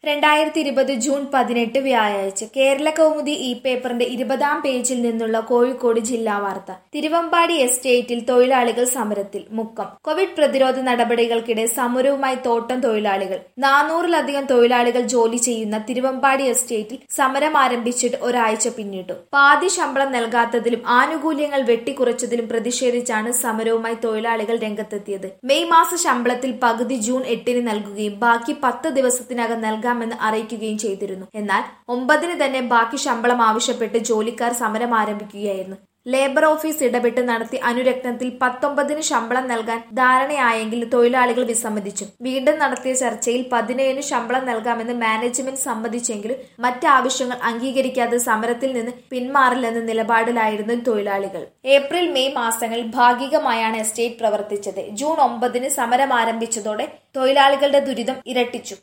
രണ്ടായിരത്തി ഇരുപത് ജൂൺ പതിനെട്ട് വ്യാഴാഴ്ച കേരള കൗമുദി ഇ പേപ്പറിന്റെ ഇരുപതാം പേജിൽ നിന്നുള്ള കോഴിക്കോട് ജില്ലാ വാർത്ത തിരുവമ്പാടി എസ്റ്റേറ്റിൽ തൊഴിലാളികൾ സമരത്തിൽ മുക്കം കോവിഡ് പ്രതിരോധ നടപടികൾക്കിടെ സമരവുമായി തോട്ടം തൊഴിലാളികൾ നാനൂറിലധികം തൊഴിലാളികൾ ജോലി ചെയ്യുന്ന തിരുവമ്പാടി എസ്റ്റേറ്റിൽ സമരം ആരംഭിച്ചിട്ട് ഒരാഴ്ച പിന്നിട്ടു പാതി ശമ്പളം നൽകാത്തതിലും ആനുകൂല്യങ്ങൾ വെട്ടിക്കുറച്ചതിലും പ്രതിഷേധിച്ചാണ് സമരവുമായി തൊഴിലാളികൾ രംഗത്തെത്തിയത് മെയ് മാസ ശമ്പളത്തിൽ പകുതി ജൂൺ എട്ടിന് നൽകുകയും ബാക്കി പത്ത് ദിവസത്തിനകം നൽകാമെന്ന് അറിയിക്കുകയും ചെയ്തിരുന്നു എന്നാൽ ഒമ്പതിന് തന്നെ ബാക്കി ശമ്പളം ആവശ്യപ്പെട്ട് ജോലിക്കാർ സമരം ആരംഭിക്കുകയായിരുന്നു ലേബർ ഓഫീസ് ഇടപെട്ട് നടത്തി അനുരക്തത്തിൽ പത്തൊമ്പതിന് ശമ്പളം നൽകാൻ ധാരണയായെങ്കിൽ തൊഴിലാളികൾ വിസമ്മതിച്ചു വീണ്ടും നടത്തിയ ചർച്ചയിൽ പതിനേഴിന് ശമ്പളം നൽകാമെന്ന് മാനേജ്മെന്റ് സമ്മതിച്ചെങ്കിലും മറ്റ് ആവശ്യങ്ങൾ അംഗീകരിക്കാതെ സമരത്തിൽ നിന്ന് പിന്മാറില്ലെന്ന നിലപാടിലായിരുന്നു തൊഴിലാളികൾ ഏപ്രിൽ മെയ് മാസങ്ങളിൽ ഭാഗികമായാണ് എസ്റ്റേറ്റ് പ്രവർത്തിച്ചത് ജൂൺ ഒമ്പതിന് സമരം ആരംഭിച്ചതോടെ തൊഴിലാളികളുടെ ദുരിതം ഇരട്ടിച്ചു